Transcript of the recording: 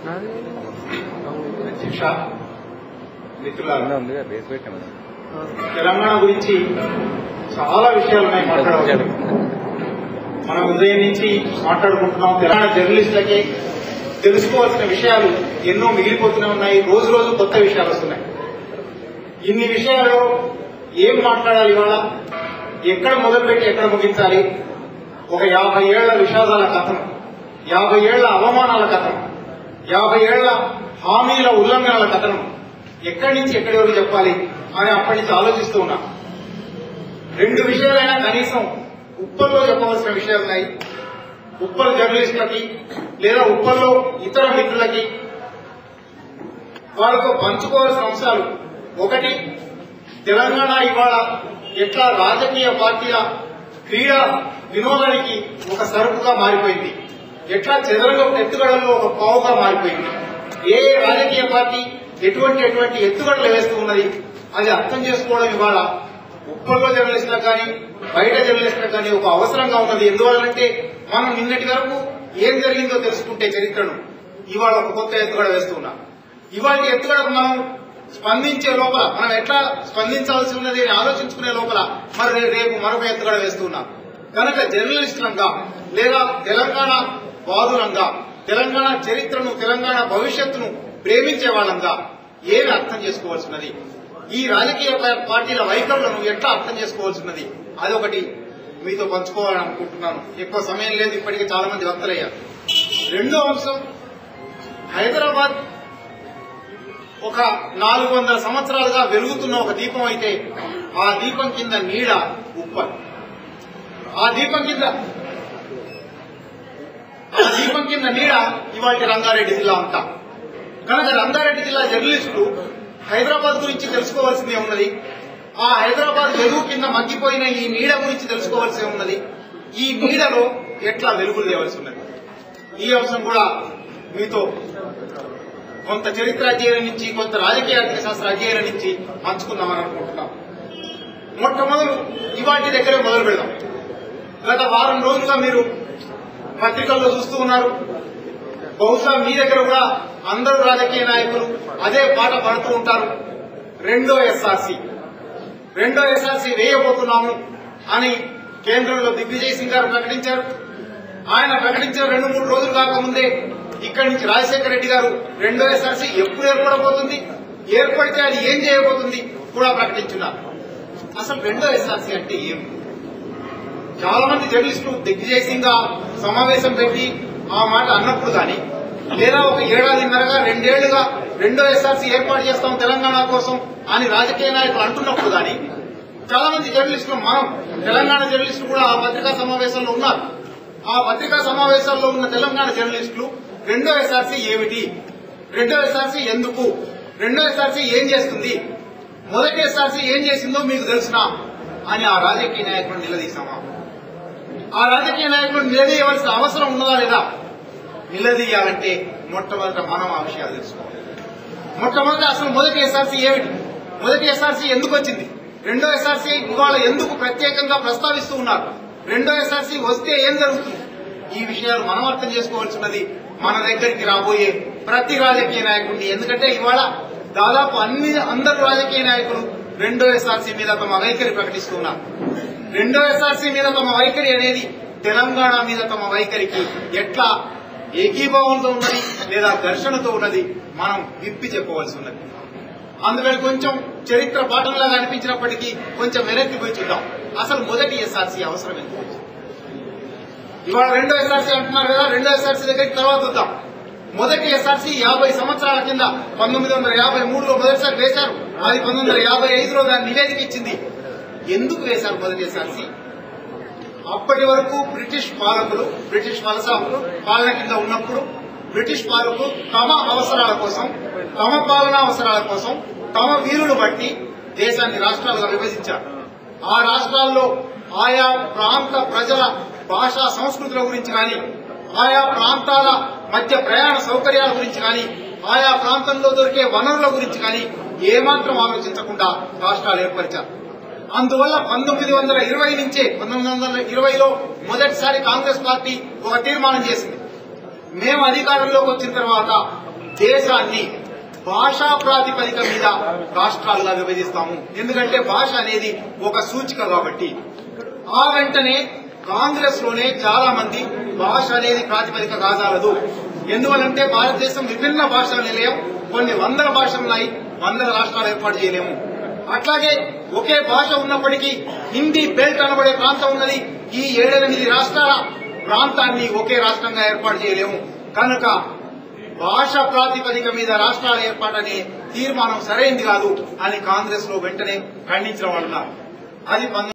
అధ్యక్ష మిత్రులారా ఉందా ఉంది బేస్ పెట్టాము తెలంగాణ గురించి చాలా విషయాలు ఉన్నాయి మాట్లాడాలి మనం ఉదయం నుంచి మాట్లాడుకుంటున్నాం తెలంగాణ జర్నలిస్టులకి తెలుసుకోవాల్సిన విషయాలు ఎన్నో మిగిలిపోతూనే ఉన్నాయి రోజు రోజు కొత్త విషయాలు వస్తున్నాయి ఇన్ని విషయాలు ఏం మాట్లాడాలి ఇవాళ ఎక్కడ మొదలుపెట్టి ఎక్కడ ముగించాలి ఒక యాభై ఏళ్ల విషాదాల కథం యాభై ఏళ్ల అవమానాల కథం యాభై ఏళ్ల హామీల ఉల్లంఘనల కథనం ఎక్కడి నుంచి ఎక్కడి వరకు చెప్పాలి అని అప్పటి నుంచి ఆలోచిస్తూ ఉన్నా రెండు విషయాలైనా కనీసం ఉప్పల్లో చెప్పవలసిన విషయాలు ఉన్నాయి ఉప్పల్ జర్నలిస్టులకి లేదా ఉప్పల్లో ఇతర మిత్రులకి వాళ్ళతో పంచుకోవాల్సిన అంశాలు ఒకటి తెలంగాణ ఇవాళ ఎట్లా రాజకీయ పార్టీల క్రీడా వినోదానికి ఒక సరుకుగా మారిపోయింది ఎట్లా చదరంగం ఎత్తుగడల్లో ఒక పావుగా మారిపోయింది ఏ రాజకీయ పార్టీ ఎటువంటి ఎటువంటి ఎత్తుగడలు వేస్తూ ఉన్నది అది అర్థం చేసుకోవడం ఇవాళ ఉప్పల్లో జర్నలిస్టులకు కానీ బయట జర్నలిస్టులకు కానీ ఒక అవసరంగా ఉన్నది ఎందువల్లంటే మనం నిన్నటి వరకు ఏం జరిగిందో తెలుసుకుంటే చరిత్రను ఇవాళ ఒక కొత్త ఎత్తుగడ వేస్తున్నాం ఇవాళ ఎత్తుగడకు మనం స్పందించే లోపల మనం ఎట్లా స్పందించాల్సి ఉన్నది అని ఆలోచించుకునే లోపల మరి రే- రేపు మరొక ఎత్తుగడ వేస్తున్నాం కనుక జర్నలిస్టులంగా లేదా తెలంగాణ వాదులంగా తెలంగాణ చరిత్రను తెలంగాణ భవిష్యత్తును ప్రేమించే వాళ్ళంగా ఏమి అర్థం చేసుకోవాల్సినది ఈ రాజకీయ పా- పార్టీల వైఖరులను ఎట్లా అర్థం చేసుకోవాల్సినది అదొకటి మీతో పంచుకోవాలని అనుకుంటున్నాను ఎక్కువ సమయం లేదు ఇప్పటికే చాలా మంది వక్తలయ్యారు రెండో అంశం హైదరాబాద్ ఒక నాలుగు వందల సంవత్సరాలుగా వెలుగుతున్న ఒక దీపం అయితే ఆ దీపం కింద నీడ ఉప్పల్ ఆ దీపం కింద ఆ దీపం కింద నీడ ఇవాళ రంగారెడ్డి జిల్లా అంతా కనుక రంగారెడ్డి జిల్లా జర్నలిస్టులు హైదరాబాద్ గురించి తెలుసుకోవాల్సిందే ఉన్నది ఆ హైదరాబాద్ వెలుగు కింద మగ్గిపోయిన ఈ నీడ గురించి తెలుసుకోవాల్సి ఉన్నది ఈ నీడలో ఎట్లా వెలుగులు తేవాల్సి ఉన్నది ఈ అంశం కూడా మీతో కొంత చరిత్ర అధ్యయనం నుంచి కొంత రాజకీయ శాస్త్ర అధ్యయనం నుంచి పంచుకుందామని అనుకుంటున్నాం మొట్టమొదలు ఇవాటి దగ్గరే మొదలు పెడదాం గత వారం రోజులుగా మీరు పత్రికల్లో చూస్తూ ఉన్నారు బహుశా మీ దగ్గర కూడా అందరూ రాజకీయ నాయకులు అదే పాట పాడుతూ ఉంటారు రెండో ఎస్ఆర్సి రెండో ఎస్ఆర్సి వేయబోతున్నాము అని కేంద్రంలో దిగ్విజయ్ సింగ్ గారు ప్రకటించారు ఆయన ప్రకటించిన రెండు మూడు రోజులు కాకముందే ఇక్కడి నుంచి రాజశేఖర రెడ్డి గారు రెండో ఎస్ఆర్సీ ఎప్పుడు ఏర్పడబోతుంది ఏర్పడితే అది ఏం చేయబోతుంది కూడా ప్రకటించున్నారు అసలు రెండో ఎస్ఆర్సీ అంటే ఏం చాలా మంది జర్నలిస్టులు దిగ్విజయ్ సింగ్ గా సమావేశం పెట్టి ఆ మాట అన్నప్పుడు కానీ లేదా ఒక ఏడాదిన్నరగా రెండేళ్లుగా రెండో ఎస్ఆర్సీ ఏర్పాటు చేస్తాం తెలంగాణ కోసం అని రాజకీయ నాయకులు అంటున్నప్పుడు కానీ చాలా మంది జర్నలిస్టులు మనం తెలంగాణ జర్నలిస్టులు కూడా ఆ పత్రికా సమావేశంలో ఉన్నారు ఆ పత్రికా సమావేశాల్లో ఉన్న తెలంగాణ జర్నలిస్టులు రెండో ఎస్ఆర్సీ ఏమిటి రెండో ఎస్ఆర్సీ ఎందుకు రెండో ఎస్ఆర్సీ ఏం చేస్తుంది మొదటి ఎస్ఆర్సీ ఏం చేసిందో మీకు తెలుసునా అని ఆ రాజకీయ నాయకులను నిలదీశామా ఆ రాజకీయ నాయకులను నిలదీయవలసిన అవసరం ఉన్నదా లేదా నిలదీయాలంటే మొట్టమొదట మనం ఆ విషయాలు తెలుసుకోవాలి మొట్టమొదట అసలు మొదటి ఎస్ఆర్సీ ఏమిటి మొదటి ఎస్ఆర్సీ ఎందుకు వచ్చింది రెండో ఎస్ఆర్సీ ఇవాళ ఎందుకు ప్రత్యేకంగా ప్రస్తావిస్తూ ఉన్నారు రెండో ఎస్ఆర్సీ వస్తే ఏం జరుగుతుంది ఈ విషయాలు మనం అర్థం చేసుకోవాల్సినది మన దగ్గరికి రాబోయే ప్రతి రాజకీయ నాయకుడిని ఎందుకంటే ఇవాళ దాదాపు అన్ని అందరు రాజకీయ నాయకులు రెండో ఎస్ఆర్సీ మీద తమ వైఖరి ప్రకటిస్తున్నారు రెండో ఎస్ఆర్సీ మీద తమ వైఖరి అనేది తెలంగాణ మీద తమ వైఖరికి ఎట్లా ఏకీభావంతో ఉన్నది లేదా ఘర్షణతో ఉన్నది మనం విప్పి చెప్పవలసి ఉన్నది అందుకని కొంచెం చరిత్ర పాఠంలాగా అనిపించినప్పటికీ కొంచెం వెనక్కి పోయి చూద్దాం అసలు మొదటి ఎస్ఆర్సీ అవసరం ఎందుకు వచ్చింది? ఇవాళ రెండో ఎస్ఆర్సీ అంటున్నారు కదా రెండో ఎస్ఆర్సీ దగ్గరికి తర్వాత వద్దాం మొదటి ఎస్ఆర్సీ యాభై సంవత్సరాల కింద పంతొమ్మిది వందల యాభై మూడులో మొదటిసారి వేశారు అది పంతొమ్మిది వందల యాభై ఐదులో దాని నివేదిక ఇచ్చింది ఎందుకు వేశారు మొదటి ఎస్ఆర్సీ అప్పటి వరకు బ్రిటిష్ పాలకులు బ్రిటిష్ వలసాకులు పాలన కింద ఉన్నప్పుడు బ్రిటిష్ పాలకులు తమ అవసరాల కోసం తమ పాలనా అవసరాల కోసం తమ వీరును బట్టి దేశాన్ని రాష్ట్రాలుగా విభజించారు ఆ రాష్ట్రాల్లో ఆయా ప్రాంత ప్రజల భాషా సంస్కృతుల గురించి కానీ ఆయా ప్రాంతాల మధ్య ప్రయాణ సౌకర్యాల గురించి కానీ ఆయా ప్రాంతంలో దొరికే వనరుల గురించి కానీ ఏమాత్రం ఆలోచించకుండా రాష్ట్రాలు ఏర్పరిచారు అందువల్ల పంతొమ్మిది వందల ఇరవై నుంచే పంతొమ్మిది వందల ఇరవైలో మొదటిసారి కాంగ్రెస్ పార్టీ ఒక తీర్మానం చేసింది మేము అధికారంలోకి వచ్చిన తర్వాత దేశాన్ని భాషా ప్రాతిపదిక మీద రాష్ట్రాలుగా విభజిస్తాము ఎందుకంటే భాష అనేది ఒక సూచిక కాబట్టి ఆ వెంటనే కాంగ్రెస్ లోనే చాలా మంది భాష అనేది ప్రాతిపదిక కాజాలదు ఎందువలంటే భారతదేశం విభిన్న భాషల నిలయం కొన్ని వందల భాషలు ఉన్నాయి వందల రాష్ట్రాలు ఏర్పాటు చేయలేము అట్లాగే ఒకే భాష ఉన్నప్పటికీ హిందీ బెల్ట్ అనబడే ప్రాంతం ఉన్నది ఈ ఏడెనిమిది రాష్ట్రాల ప్రాంతాన్ని ఒకే రాష్ట్రంగా ఏర్పాటు చేయలేము కనుక భాష ప్రాతిపదిక మీద రాష్ట్రాల ఏర్పాటనే తీర్మానం సరైంది కాదు అని కాంగ్రెస్ లో వెంటనే ఖండించిన వాళ్ళు ఉన్నారు. అది పంతొమ్మిది